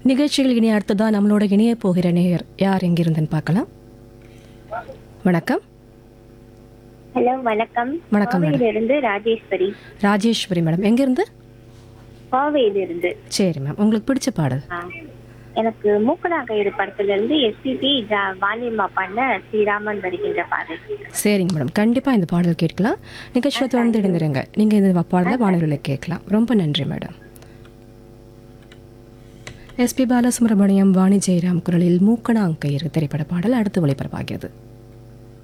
நிகழ்ச்சிகள் இனி அடுத்ததா நம்மளோட இணைய போகிற நேயர் யார் எங்கிருந்துன்னு பார்க்கலாம் வணக்கம் ஹலோ வணக்கம் வணக்கம், madam. கோவையிலிருந்து ராஜேஸ்வரி ராஜேஸ்வரி மேடம் எங்கிருந்து கோவையிலிருந்து சரி மேம் உங்களுக்கு பிடிச்ச பாடல் ஆ, எனக்கு மூக்கடா கயிறு படத்துல இருந்து எஸ்பிபி வாணியம்மா பண்ண ஸ்ரீராமன் வருகின்ற பாடல் சரிங்க மேடம் கண்டிப்பாக இந்த பாடல் கேட்கலாம் நிகழ்ச்சியை தொடர்ந்து இணைந்திருங்க நீங்கள் இந்த பாடலை வானொலியில் கேட்கலாம் ரொம்ப நன்றி மேடம் எஸ்பி பாலசுப்ரமணியம் வாணி ஜெயராம் குரலில் மூக்கணாங்கயிறு திரைப்பட பாடல் அடுத்து ஒளிபரப்பாகிறது